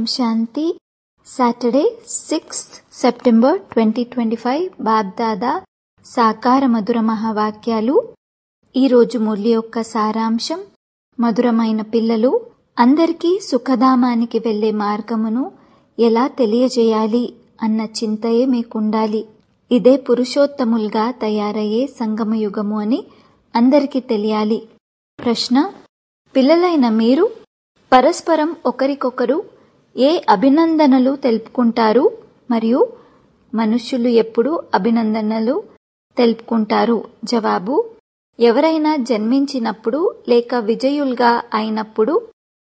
శాంతి Saturday sixth September twenty twenty five Bapdada సాకార మధుర మహావాక్యాలు ఈరోజు మురళి యొక్క సారాంశం మధురమైన పిల్లలు అందరికీ సుఖధామానికి వెళ్లే మార్గమును ఎలా తెలియజేయాలి అన్న చింతయే మీకుండాలి ఇదే పురుషోత్తములుగా తయారయ్యే సంగమయుగము అని అందరికీ తెలియాలి ప్రశ్న పిల్లలైన మీరు పరస్పరం ఒకరికొకరు ఏ అభినందనలు తెలుపుకుంటారు మరియు మనుష్యులు ఎప్పుడు అభినందనలు తెలుపుకుంటారు జవాబు ఎవరైనా జన్మించినప్పుడు లేక విజయులుగా అయినప్పుడు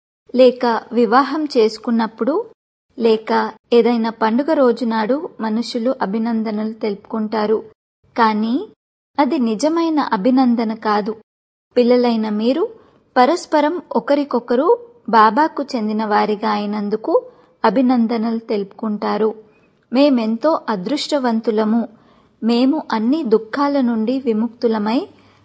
లేక వివాహం చేసుకున్నప్పుడు లేక ఏదైనా పండుగ రోజునాడు మనుషులు అభినందనలు తెలుపుకుంటారు కానీ అది నిజమైన అభినందన కాదు పిల్లలైన మీరు పరస్పరం ఒకరికొకరు బాబాకు చెందిన వారిగా అయినందుకు అభినందనలు తెలుపుకుంటారు మేమెంతో అదృష్టవంతులము మేము అన్ని దుఃఖాల నుండి విముక్తులమై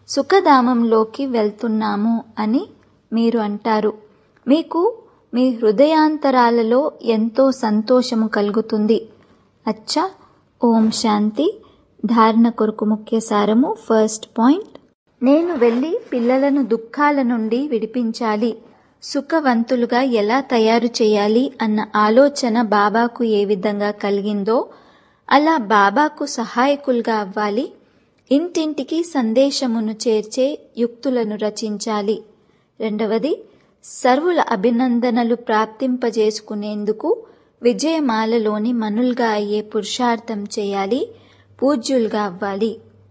సుఖధామంలోకి వెళ్తున్నాము అని మీరు అంటారు మీకు మీ హృదయాంతరాలలో ఎంతో సంతోషము కలుగుతుంది అచ్చా ఓం శాంతి ధారణ కొరకు ముఖ్య సారము ఫస్ట్ పాయింట్ నేను వెళ్ళి పిల్లలను దుఃఖాల నుండి విడిపించాలి సుఖవంతులుగా ఎలా తయారు చేయాలి అన్న ఆలోచన బాబాకు ఏ విధంగా కలిగిందో అలా బాబాకు సహాయకులుగా అవ్వాలి ఇంటింటికి సందేశమును చేర్చే యుక్తులను రచించాలి రెండవది సర్వుల అభినందనలు ప్రాప్తింపజేసుకునేందుకు విజయమాలలోని మనులుగా అయ్యే పురుషార్థం చేయాలి పూజ్యులుగా అవ్వాలి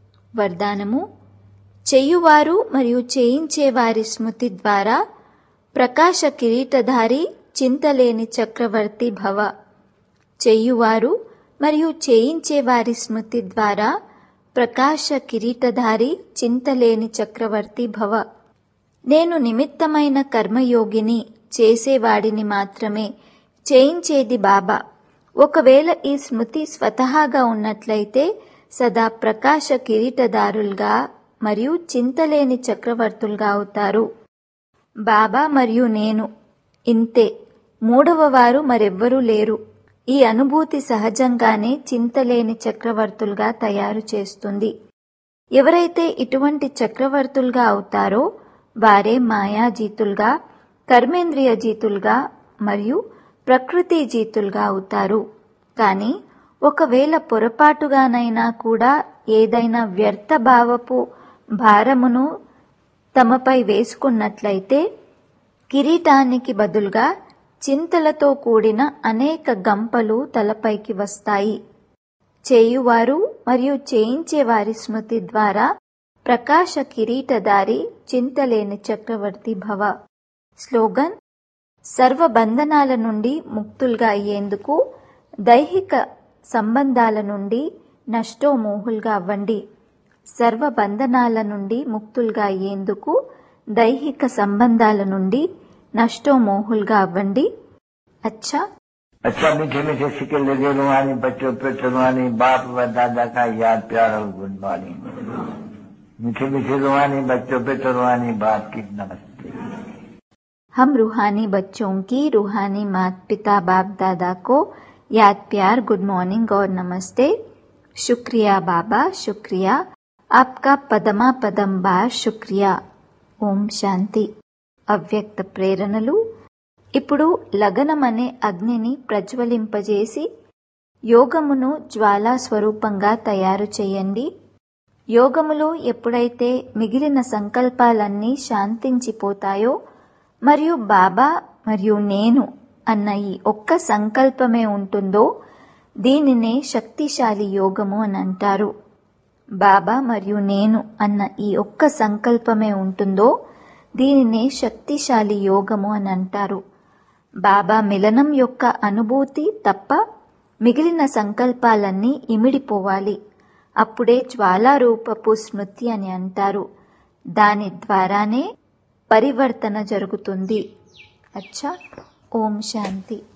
వరదానము చెయ్యువారు మరియు చేయించేవారి స్మృతి ద్వారా ప్రకాశ కిరీటధారి చింతలేని చక్రవర్తి భవ చెయ్యువారు మరియు చేయించేవారి స్మృతి ద్వారా ప్రకాశ కిరీటధారి చింతలేని చక్రవర్తి భవ నేను నిమిత్తమైన కర్మయోగిని చేసేవాడిని మాత్రమే చేయించేది బాబా ఒకవేళ ఈ స్మృతి స్వతహాగా ఉన్నట్లయితే సదా ప్రకాశ కిరీటదారులుగా మరియు చింతలేని చక్రవర్తులుగా అవుతారు బాబా మరియు నేను ఇంతే మూడవ వారు మరెవ్వరూ లేరు ఈ అనుభూతి సహజంగానే చింతలేని చక్రవర్తులుగా తయారు చేస్తుంది ఎవరైతే ఇటువంటి చక్రవర్తులుగా అవుతారో వారే మాయాజీతులుగా కర్మేంద్రియ జీతులుగా మరియు ప్రకృతి జీతులుగా అవుతారు కానీ ఒకవేళ పొరపాటుగానైనా కూడా ఏదైనా వ్యర్థ భావపు భారమును తమపై వేసుకున్నట్లయితే కిరీటానికి బదులుగా చింతలతో కూడిన అనేక గంపలు తలపైకి వస్తాయి చేయువారు మరియు చేయించేవారి స్మృతి ద్వారా ప్రకాశ కిరీటదారి చింతలేని చక్రవర్తి భవ స్లోగన్ సర్వ బంధనాల నుండి ముక్తులుగా అయ్యేందుకు దైహిక సంబంధాల నుండి నష్టోమోహులుగా అవ్వండి సర్వ బంధనాల నుండి ముక్తులుగా అయ్యేందుకు దైహిక సంబంధాల నుండి నష్టోమోహులుగా అవ్వండి అచ్చా अच्छा मीठे मीठे सिक्के लगे रुहानी बच्चों पे रुहानी बाप व दादा का याद प्यार और गुड मॉर्निंग मीठे मीठे रुहानी बच्चों पे रुहानी बाप की नमस्ते हम रूहानी बच्चों की रूहानी माता पिता बाप दादा को याद प्यार गुड मॉर्निंग और नमस्ते शुक्रिया बाबा शुक्रिया आपका పదమా పదం బార్ శుక్రియా ఓం శాంతి అవ్యక్త ప్రేరణలు ఇప్పుడు లగనం అనే అగ్నిని ప్రజ్వలింపజేసి యోగమును జ్వాలా స్వరూపంగా తయారు చేయండి యోగములో ఎప్పుడైతే మిగిలిన సంకల్పాలన్నీ శాంతించిపోతాయో మరియు బాబా మరియు నేను అన్న ఈ ఒక్క సంకల్పమే ఉంటుందో దీనినే శక్తిశాలి యోగము అని అంటారు బాబా మరియు నేను అన్న ఈ ఒక్క సంకల్పమే ఉంటుందో దీనినే శక్తిశాలి యోగము అని అంటారు బాబా మిలనం యొక్క అనుభూతి తప్ప మిగిలిన సంకల్పాలన్నీ ఇమిడిపోవాలి అప్పుడే జ్వాలారూపపు స్మృతి అని అంటారు దాని ద్వారానే పరివర్తన జరుగుతుంది అచ్చా ఓం శాంతి